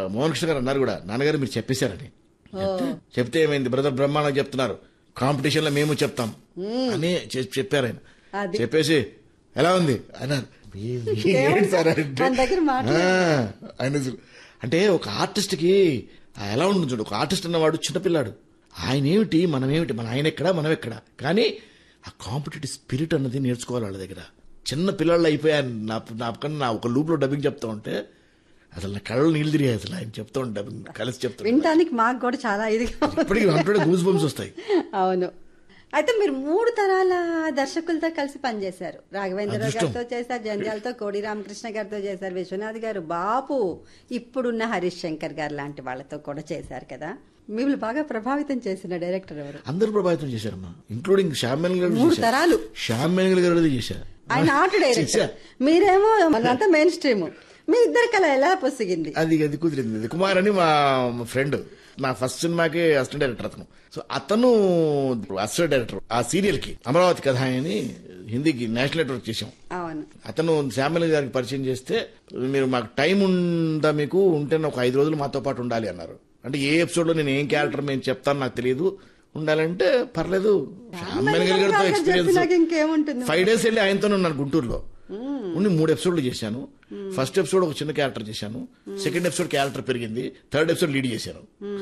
మోహన్ కృష్ణ గారు అన్నారు కూడా నాన్నగారు మీరు చెప్పేశారని చెప్తే- చెప్తే ఏమైంది బ్రదర్ బ్రహ్మాండం చెప్తున్నారు కాంపిటీషన్ లో మేము చెప్తాం అని చె- చెప్పారు ఆయన అది. చెప్పేసి ఎలా ఉంది అన్నారు "ఏ- ఏంటి సార్ అంటే మన దగ్గర మాట్లాడు. ఆ, ఆయన అసలు- అంటే ఒక ఆర్టిస్ట్ కి ఆ ఎలా ఉంటుంది చూడు ఒక ఆర్టిస్ట్ అన్నవాడు చిన్నపిల్లాడు ఆయన ఏమిటి మనం ఏమిటి మన ఆయన ఎక్కడ మనం ఎక్కడ కానీ ఆ కాంపిటేటివ్ స్పిరిట్ అన్నది నేర్చుకోవాలి వాళ్ళ దగ్గర చిన్న పిల్లలు అయిపోయాను నా నా పక్కన నా ఒక లూప్ లో డబ్బింగ్ చెప్తా ఉంటే అసలు నా కళ్ళు నీళ్ళు తిరిగాయి అసలు ఆయన చెప్తా ఉంటే డబ్బింగ్ కలిసి చెప్తా వినటానికి మాకు కూడా చాలా ఇదిగా ఉంది. ఇప్పటికీ అంటే గూస్ బంప్స్ వస్తాయి అవును అయితే మీరు మూడు తరాల దర్శకులతో కలిసి పనిచేశారు రాఘవేంద్రరావు అదృష్టం. గారితో చేశారు జంజాలతో కోడి రామకృష్ణ గారితో చేశారు విశ్వనాథ్ గారు బాపు ఇప్పుడున్న హరీష్ శంకర్ గారు లాంటి వాళ్ళతో కూడా చేశారు కదా మిమ్మల్ని బాగా ప్రభావితం చేసిన డైరెక్టర్ ఎవరు అందరూ ప్రభావితం చేశారమ్మా ఇంక్లూడింగ్ శ్యామ్ మెనల్ గారు మూడు చేశారు. తరాలు. శ్యామ్ మెనల్ గారు చేశారు ఆయన ఆర్ట్ డైరెక్టర్ చేశారు. మీరేమో మనంతా మెయిన్ స్ట్రీమ్ మీ ఇద్దరి కళ ఎలా పొసిగింది అది అది కుదిరింది అది కుమార్ అని మా ఫ్రెండ్ నా ఫస్ట్ సినిమాకి అసిస్టెంట్ డైరెక్టర్ అతను సో అతను అసిస్టెంట్ డైరెక్టర్ ఆ సీరియల్ కి అమరావతి కథ అని హిందీకి నేషనల్ నెట్వర్క్ చేసాం అవును అతను శ్యామల గారికి పరిచయం చేస్తే మీరు మాకు టైం ఉందా మీకు ఉంటే ఒక ఐదు రోజులు మాతో పాటు ఉండాలి అన్నారు అంటే ఏ ఎపిసోడ్ లో నేను ఏం క్యారెక్టర్ మేము చెప్తాను నాకు తెలియదు ఉండాలంటే పర్లేదు శ్యామల గారితో చెప్పినాక ఎక్స్పీరియన్స్ ఇంకేముంటుంది ఫైవ్ డేస్ వెళ్ళి ఆయనతోనే ఉన్నాను గుంటూరులో ఉండి మూడు ఎపిసోడ్లు చేశాను ఫస్ట్ ఎపిసోడ్ ఒక చిన్న క్యారెక్టర్ చేశాను సెకండ్ ఎపిసోడ్ క్యారెక్టర్ పెరిగింది థర్డ్ ఎపిసోడ్ లీడ్ చేశాను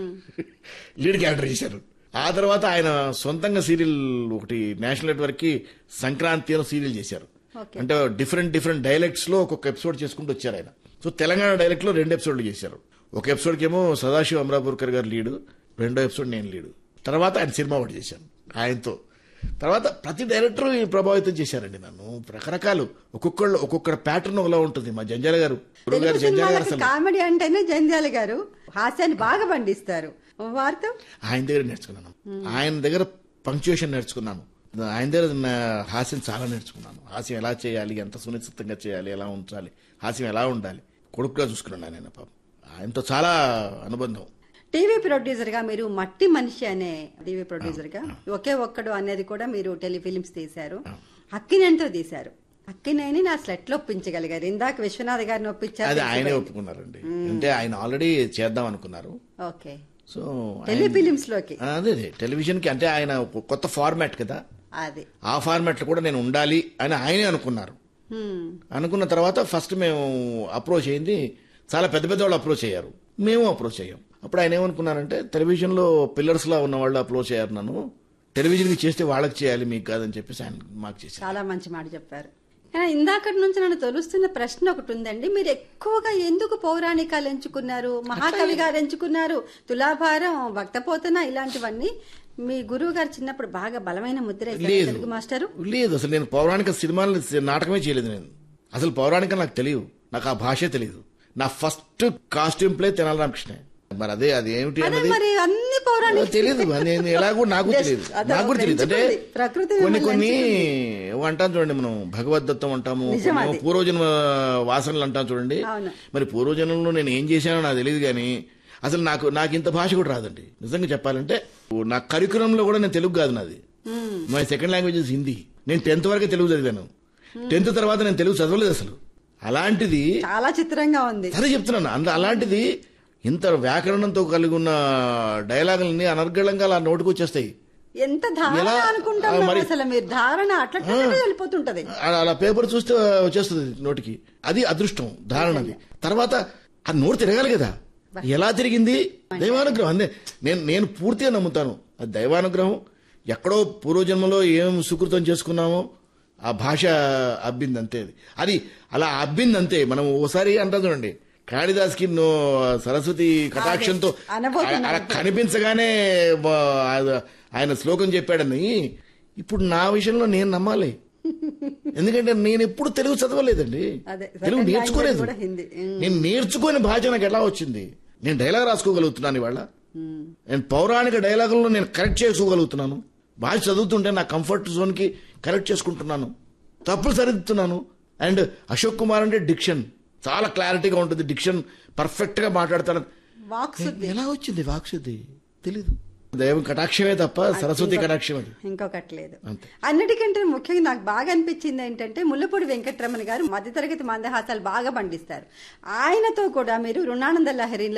లీడ్ క్యారెక్టర్ చేశారు ఆ తర్వాత ఆయన సొంతంగా సీరియల్ ఒకటి నేషనల్ నెట్వర్క్ కి సంక్రాంతి అని సీరియల్ చేశారు Okay. అంటే డిఫరెంట్ డిఫరెంట్ డైలెక్ట్స్ లో ఒక్కొక్క ఎపిసోడ్ చేసుకుంటూ వచ్చారు ఆయన సో తెలంగాణ డైలెక్ట్ లో రెండు ఎపిసోడ్లు చేశారు ఒక ఎపిసోడ్ కేమో సదాశివ అమరాపూర్కర్ గారు లీడు రెండో ఎపిసోడ్ నేను లీడు తర్వాత ఆయన సినిమా ఒకటి చేశాను ఆయనతో తర్వాత ప్రతి డైరెక్టర్ ప్రభావితం చేశారండి నన్ను రకరకాలు ఒక్కొక్కళ్ళు ఒక్కొక్క ప్యాటర్న్ ఒకలా ఉంటుంది మా జంజాల గారు గురువు గారు తెలుగు జంజాల గారు సినిమాలకి అసలు కామెడీ అంటేనే జంధ్యాల గారు హాస్యాన్ని బాగా పండిస్తారు వారితో ఆయన దగ్గర నేర్చుకున్నాను ఆయన దగ్గర పంక్చుయేషన్ నేర్చుకున్నాను ఆయన దగ్గర నా హాస్యం చాలా నేర్చుకున్నాను హాస్యం ఎలా చేయాలి ఎంత సునిశ్చితంగా చేయాలి ఎలా ఉంచాలి హాస్యం ఎలా ఉండాలి కొడుకుగా చూసుకున్నాను ఆయన పాపం ఆయనతో చాలా అనుబంధం టీవీ ప్రొడ్యూసర్ గా మీరు మట్టి మనిషి అనే టీవీ ప్రొడ్యూసర్ గా ఒకే ఒక్కడు అనేది కూడా మీరు టెలిఫిలిమ్స్ తీశారు అక్కినేనితో తీశారు అక్కినేని నా స్లెట్ లో ఒప్పించగలిగారు ఇందాక విశ్వనాథ్ గారిని ఒప్పించారు అది ఆయనే తెలిసిపోయింది. ఒప్పుకున్నారండి అంటే ఆయన ఆల్రెడీ చేద్దాం అనుకున్నారు ఓకే సో టెలిఫిలిమ్స్ లోకి అదే అదే టెలివిజన్ కి అంటే ఆయన ఒక కొత్త ఫార్మాట్ కదా అది ఆ ఫార్మాట్ లో కూడా నేను ఉండాలి అని ఆయనే అనుకున్నారు హ్మ్. అనుకున్న తర్వాత ఫస్ట్ మేము అప్రోచ్ అయింది చాలా పెద్ద పెద్ద వాళ్ళు అప్రోచ్ అయ్యారు మేము అప్రోచ్ అయ్యాం అప్పుడు ఆయన ఏమనుకున్నారంటే టెలివిజన్ లో పిల్లర్స్ లా ఉన్న వాళ్ళు అప్రోచ్ అయ్యారు నన్ను టెలివిజన్ కి చేస్తే వాళ్ళకి చేయాలి మీకు కాదని చెప్పేసి ఆయన మాకు చేశారు చాలా మంచి మాట చెప్పారు కానీ ఇందాకటి నుంచి నన్ను తొలుస్తున్న ప్రశ్న ఒకటి ఉందండి మీరు ఎక్కువగా ఎందుకు పౌరాణికాలు ఎంచుకున్నారు మహాకవి గారు ఎంచుకున్నారు తులాభారం భక్తపోతన ఇలాంటివన్నీ మీ గురువు గారు చిన్నప్పుడు బాగా బలమైన ముద్ర వేశారు లేదు తెలుగు మాస్టరు లేదు అసలు నేను పౌరాణిక సినిమాలు నాటకమే చేయలేదు నేను అసలు పౌరాణిక నాకు తెలియదు నాకు ఆ భాషే తెలియదు నా first costume play Tenali Ramakrishna మరి అదే అది ఏమిటి అదే అన్నది మరి అన్ని పౌరాణిక తెలియదు నేను ఎలాగో నాకు Just తెలియదు అదే నాకు కూడా తెలియదు అంటే పెంచుకుంది. ప్రకృతి కొన్ని మిమ్మల్ని కొన్ని ఏవో అంటాం చూడండి మనం భగవద్దత్తం అంటాము నిజం కొన్ని అది. పూర్వజన్మ వాసనలు అంటాం చూడండి అవును. మరి పూర్వజన్మలో నేను ఏం చేశానో నాకు తెలియదు కానీ అసలు నాకు నాకు ఇంత భాష కూడా రాదండి నిజంగా చెప్పాలంటే నా కరికులంలో కూడా నేను తెలుగు కాదు నాది my second language is Hindi నేను టెన్త్ వరకే తెలుగు చదివాను టెన్త్ తర్వాత నేను తెలుగు చదవలేదు అసలు అలాంటిది చాలా చిత్రంగా ఉంది అదే చెప్తున్నాను అంత అలాంటిది ఇంత వ్యాకరణంతో కలిగి ఉన్న డైలాగులన్నీ అనర్గళంగా అలా నోటికి వచ్చేస్తాయి ఎంత ధారణ ఎలా? అనుకుంటాం ఆ, మనం మరి- అసలు మీరు ధారణ అట్లా వెళ్ళిపోతుంటది అలా- అలా పేపర్ చూస్తే వచ్చేస్తుంది నోటికి అది అదృష్టం ధారణది తర్వాత ఆ నోరు తిరగాలి కదా ఎలా తిరిగింది దైవానుగ్రహం అందే నేను నేను పూర్తిగా నమ్ముతాను అది దైవానుగ్రహం ఎక్కడో పూర్వజన్మలో ఏం సుకృతం చేసుకున్నామో ఆ భాష అబ్బింది అంతే అది అది అలా అబ్బింది అంతే మనం ఓసారి అంటాం చూడండి కాళిదాస్కి నో సరస్వతి కటాక్షంతో అనబోతున్నాను. అలా కనిపించగానే బ- ఆ- ఆయన శ్లోకం చెప్పాడని ఇప్పుడు నా విషయంలో నేను నమ్మాలి ఎందుకంటే నేను ఎప్పుడు తెలుగు చదవలేదండి అదే, తెలుగు second నేర్చుకోలేదు language కూడా హిందీ. ఉమ్. నేను నేర్చుకోని భాష నాకు ఎలా వచ్చింది నేను డైలాగ్ రాసుకోగలుగుతున్నాను ఇవాళ నేను పౌరాణిక డైలాగులను నేను కరెక్ట్ చేసుకోగలుగుతున్నాను భాష చదువుతుంటే నా కంఫర్ట్ జోన్ కి కరెక్ట్ చేసుకుంటున్నాను తప్పులు సరిదిద్దుతున్నాను అండ్ అశోక్ కుమార్ అంటే డిక్షన్ చాలా క్లారిటీగా ఉంటుంది డిక్షన్ పర్ఫెక్ట్ గా మాట్లాడతాను వాక్శుద్ధి ఎలా వచ్చింది వాక్శుద్ధి తెలీదు దైవం కటాక్షమే తప్ప సరస్వతి కటాక్షం అది ఇంకొకటి లేదు అంతే. అన్నిటికంటే ముఖ్యంగా నాకు బాగా అనిపించింది ఏంటంటే ముల్లపూడి వెంకటరమణ గారు మధ్యతరగతి మందహాసాలు బాగా పండిస్తారు ఆయనతో కూడా మీరు రుణానంద లహరిలో